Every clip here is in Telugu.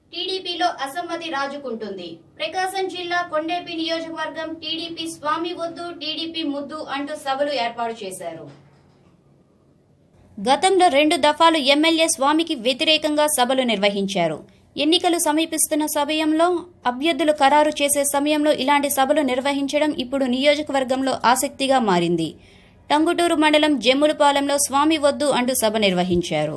టీడీపీలో అసమ్మతి రాజుకుంటుంది ప్రకాశం జిల్లా కొండేపి నియోజకవర్గం టీడీపీ స్వామి వద్దు టీడీపీ ముద్దు అంటూ సభలు ఏర్పాటు చేశారు గతంలో రెండు దఫాలు ఎమ్మెల్యే స్వామికి వ్యతిరేకంగా సభలు నిర్వహించారు ఎన్నికలు సమీపిస్తున్న సమయంలో అభ్యర్థులు ఖరారు చేసే సమయంలో ఇలాంటి సభలు నిర్వహించడం ఇప్పుడు నియోజకవర్గంలో ఆసక్తిగా మారింది టంగుటూరు మండలం జమ్ములపాలెంలో స్వామి వద్దు అంటూ సభ నిర్వహించారు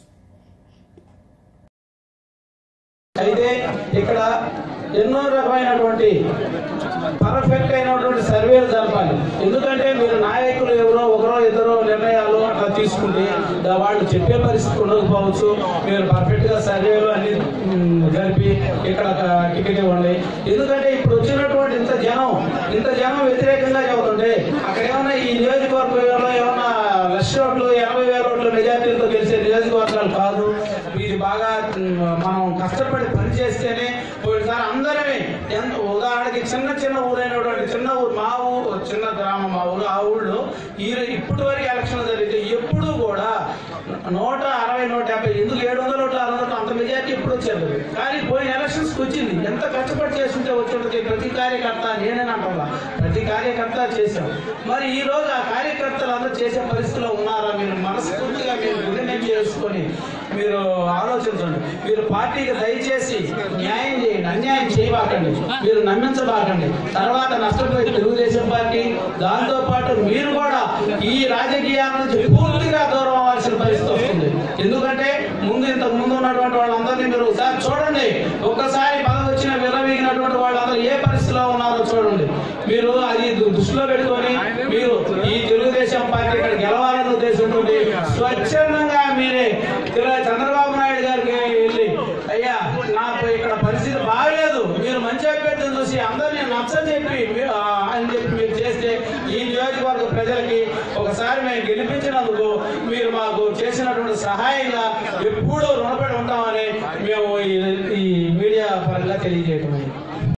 అయితే ఇక్కడ ఎన్నో రకమైనటువంటి పర్ఫెక్ట్ అయినటువంటి సర్వేలు జరపాలి ఎందుకంటే మీరు నాయకులు ఎవరో ఒకరో ఇద్దరో నిర్ణయాలు అట్లా తీసుకుంటే దా- వాళ్ళు చెప్పే పరిస్థితి ఉండకపోవచ్చు మీరు పర్ఫెక్ట్ గా సర్వేలు అన్ని మ్, జరిపి ఇక్కడ ఒక టికెట్ ఇవ్వండి ఎందుకంటే ఇప్పుడు వచ్చినటువంటి ఇంత జనం ఇంత జనం వ్యతిరేకంగా చెబుతుంటే అక్కడ ఏమన్నా ఈ నియోజకవర్గంలో ఏమన్నా లక్ష ఓట్లు ఎనభై వేల ఓట్ల మెజార్టీలతో గెలిచే నియోజకవర్గాలు కాదు ఇది బాగా మ్, మనం కష్టపడి పని చేస్తేనే పోయినసారి అందరమే ఎంత ఉదాహరణకి చిన్న చిన్న ఊరైనటువంటి చిన్న ఊరు మా ఊరు చిన్న గ్రామం మా ఊరు ఆ ఊళ్ళో ఈ ఇప్పటి వరకు ఎలక్షన్ జరిగితే ఎప్పుడూ కూడా నూట అరవై నూట యాభై ఎందుకు ఏడు వందల ఓట్లు ఆరు వందల అంత మెజార్టీ ఎప్పుడు వచ్చేది కానీ పోయిన ఎలక్షన్స్ కి వచ్చింది ఎంత కష్టపడి చేస్తుంటే వచ్చేటది ప్రతి కార్యకర్త నేనే అంటున్నా ప్రతి కార్యకర్త చేశాం మరి ఈ రోజు ఆ కార్యకర్తలు అందరూ చేసే పరిస్థితిలో ఉన్నారా మీరు మనస్ఫూర్తిగా మీరు గుండె చేసుకొని మీరు ఆలోచించండి మీరు పార్టీకి దయచేసి న్యాయం చేయండి అన్యాయం చేయబాకండి మీరు నమ్మించబాకండి తర్వాత నష్టపోయి తెలుగుదేశం పార్టీ దాంతో పాటు మీరు కూడా ఈ రాజకీయాల నుంచి పూర్తిగా దూరం అవ్వాల్సిన పరిస్థితి వస్తుంది ఎందుకంటే ముందు ఇంతకు ముందు ఉన్నటువంటి వాళ్ళందరినీ మీరు ఒకసారి చూడండి ఒక్కసారి పదవి వచ్చిన విరవీగినటువంటి వాళ్ళందరూ ఏ పరిస్థితిలో ఉన్నారో చూడండి మీరు అది దు- దృష్టిలో పెట్టుకొని మీరు ఈ తెలుగుదేశం పార్టీ ఇక్కడ గెలవాలన్న ఉద్దేశంతో స్వచ్ఛందంగా మీరే ఇలా చంద్రబాబు నాయుడు గారికి వెళ్ళి అయ్యా నాకు ఇక్కడ పరిస్థితి బాగలేదు మీరు మంచి అభ్యర్థిని చూసి అందరినీ నచ్చని చెప్పి మీ- ఆ, అని చెప్పి మీరు చేస్తే ఈ నియోజకవర్గ ప్రజలకి ఒకసారి మేము గెలిపించినందుకు మీరు మాకు చేసినటువంటి సహాయంగా ఎప్పుడూ రుణపడి ఉంటామని మేము ఈ- ఈ మీడియా పరంగా తెలియజేయటం